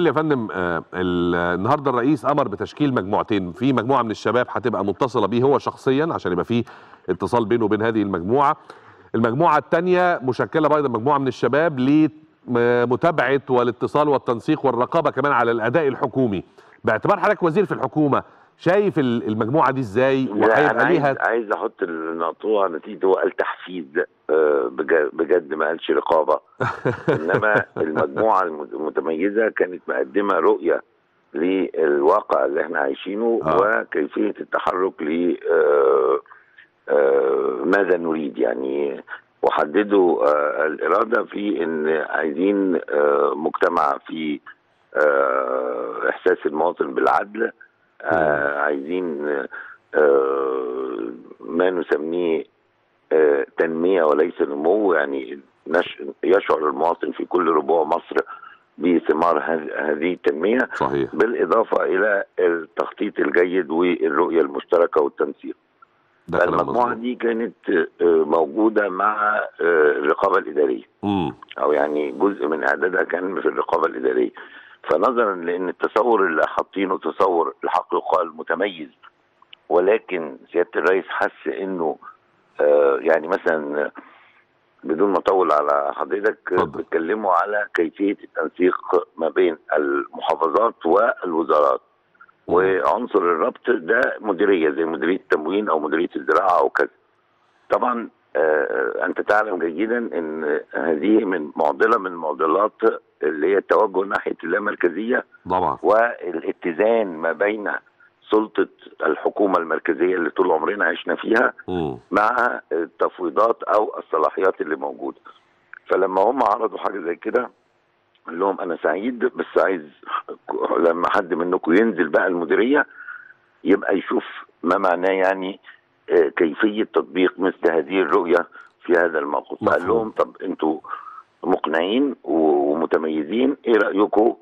يا فندم آه، ال- النهارده الرئيس امر بتشكيل مجموعتين في مجموعه من الشباب هتبقى متصله بيه هو شخصيا عشان يبقى في اتصال بينه وبين هذه المجموعه المجموعه الثانيه مشكله ايضا مجموعه من الشباب لمتابعه والاتصال والتنسيق والرقابه كمان على الاداء الحكومي باعتبار حضرتك وزير في الحكومه شايف ال- المجموعه دي ازاي لا انا وهيبقى عايز, ليها عايز احط المقطوعه نتيجه هو قال تحفيز آه، بج- بجد ما قالش رقابه انما المجموعه الم- المتميزه كانت مقدمه رؤيه للواقع اللي احنا عايشينه آه. وكيفيه التحرك ل آه، آه، ماذا نريد يعني وحددوا آه، الاراده في ان عايزين آه، مجتمع في آه، احساس المواطن بالعدل آه، عايزين آه، ما نسميه آه، تنميه وليس نمو يعني نش- يشعر المواطن في كل ربوع مصر بثمار هذ- هذه التنميه صحيح بالاضافه الى التخطيط الجيد والرؤيه المشتركه والتنسيق. ده كلام فالمجموعه مظبوط. دي كانت آه، موجوده مع آه، الرقابه الاداريه مم. او يعني جزء من اعدادها كان في الرقابه الاداريه. فنظرا لان التصور اللي حاطينه تصور الحق يقال متميز ولكن سياده الرئيس حس انه آه، يعني مثلا بدون ما اطول على حضرتك اتفضل. بيتكلموا على كيفيه التنسيق ما بين المحافظات والوزارات وعنصر الربط ده مديريه زي مديريه التموين او مديريه الزراعه او كذا. طبعا آه، انت تعلم جيدا ان هذه من معضله من معضلات اللي هي التوجه ناحيه اللامركزيه طبعا والاتزان ما بين سلطه الحكومه المركزيه اللي طول عمرنا عشنا فيها مم. مع التفويضات او الصلاحيات اللي موجوده فلما هم عرضوا حاجه زي كده قال لهم انا سعيد بس عايز لما حد منكم ينزل بقى المديريه يبقى يشوف ما معناه يعني آه، كيفيه تطبيق مثل هذه الرؤيه في هذا الموقف مفهوم. قال لهم طب انتوا مقنعين و- ومتميزين ايه رايكم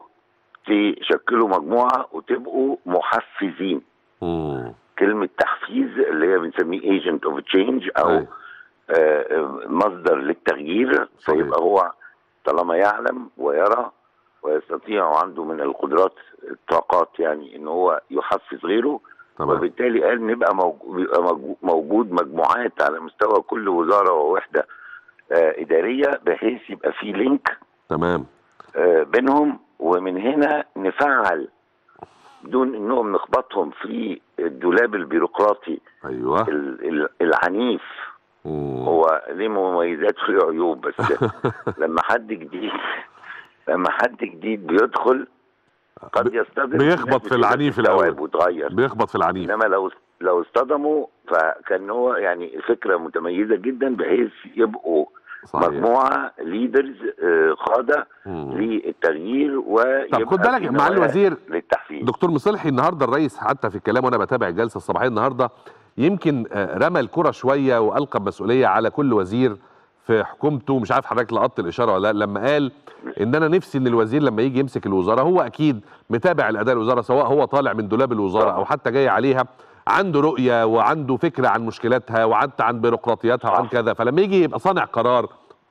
تشكلوا مجموعه وتبقوا محفزين مم. كلمة تحفيز اللي هي بنسميه ايجنت اوف تشينج او أيوة. آه، آه، مصدر للتغيير صحيح. فيبقى هو طالما يعلم ويرى ويستطيع وعنده من القدرات الطاقات يعني ان هو يحفز غيره تمام وبالتالي قال نبقى موجو- بيبقى موجو- موجود مجموعات على مستوى كل وزاره ووحده آه، اداريه بحيث يبقى في لينك تمام آه، بينهم ومن هنا نفعل بدون انهم نخبطهم في الدولاب البيروقراطي ايوه ال- ال- العنيف مم. هو ليه مميزات وليه عيوب بس لما حد جديد لما حد جديد بيدخل قد يصطدم بيخبط في العنيف الأول. وتغير بيخبط في العنيف انما لو لو اصطدموا فكان هو يعني فكره متميزه جدا بحيث يبقوا صحيح مجموعه ليدرز قاده مم. للتغيير ويبقى طب خد بالك في مع نوايا الوزير للتحفيز دكتور مصلحي النهارده الرئيس حتى في الكلام وانا بتابع الجلسه الصباحيه النهارده يمكن آه، رمى الكره شويه والقى المسؤوليه على كل وزير في حكومته مش عارف حضرتك لقطت الاشاره ولا لا لما قال ان انا نفسي ان الوزير لما يجي يمسك الوزاره هو اكيد متابع الاداء الوزاره سواء هو طالع من دولاب الوزاره طبعا. او حتى جاي عليها عنده رؤيه وعنده فكره عن مشكلاتها وعنده عن بيروقراطياتها وعن صح. كذا فلما يجي يبقى صانع قرار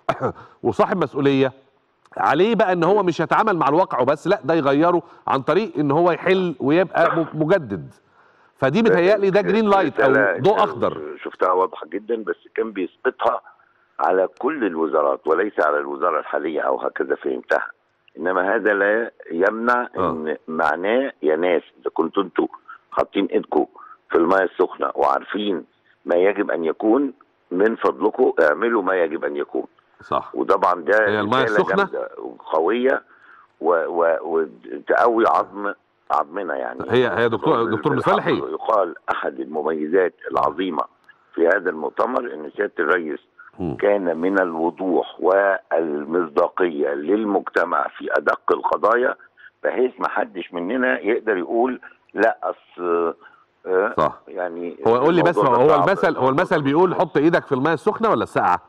وصاحب مسؤوليه عليه بقى ان هو مش يتعامل مع الواقع وبس لا ده يغيره عن طريق ان هو يحل ويبقى م- مجدد فدي متهيألي ده جرين لايت او رسالة ضوء اخضر شفتها واضحه جدا بس كان بيسقطها على كل الوزارات وليس على الوزاره الحاليه او هكذا فهمتها انما هذا لا يمنع آه. ان معناه يا ناس اذا كنتوا انتوا حاطين ايدكم في الماء السخنه وعارفين ما يجب ان يكون من فضلكم اعملوا ما يجب ان يكون صح وطبعا ده هي المياه رسالة السخنة؟ جامدة وقويه و- و- وتقوي عظم عظمنا يعني هي- هي دكتور- دكتور بالحق مصلحي. يقال احد المميزات العظيمه في هذا المؤتمر ان سياده الرئيس مم. كان من الوضوح والمصداقيه للمجتمع في ادق القضايا بحيث ما حدش مننا يقدر يقول لا اصل آه، صح يعني هو قول لي بس الموضوع ده هو صعب. المثل هو المثل بيقول حط ايدك في الماء السخنه ولا الساقعه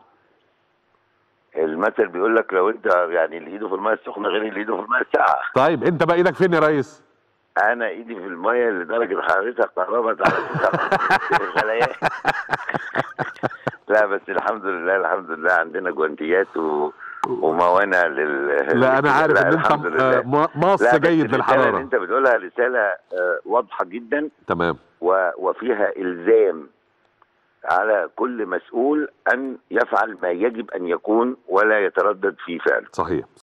المثل بيقول لك لو انت يعني اللي ايده في الماء السخنه غير اللي ايده في الماء الساقعه طيب انت بقى ايدك فين يا ريس انا ايدي في الميه لدرجه حرارتها قربت على تسعة الخلايا لا بس الحمد لله الحمد لله عندنا جوانتيات و... وموانع لل لا انا عارف لا، ان انت الحمد لله. آه، م- مص لا، بس جيد الرسالة اللي للحراره انت بتقولها رساله آه، واضحه جدا تمام و- وفيها الزام على كل مسؤول ان يفعل ما يجب ان يكون ولا يتردد في فعله صحيح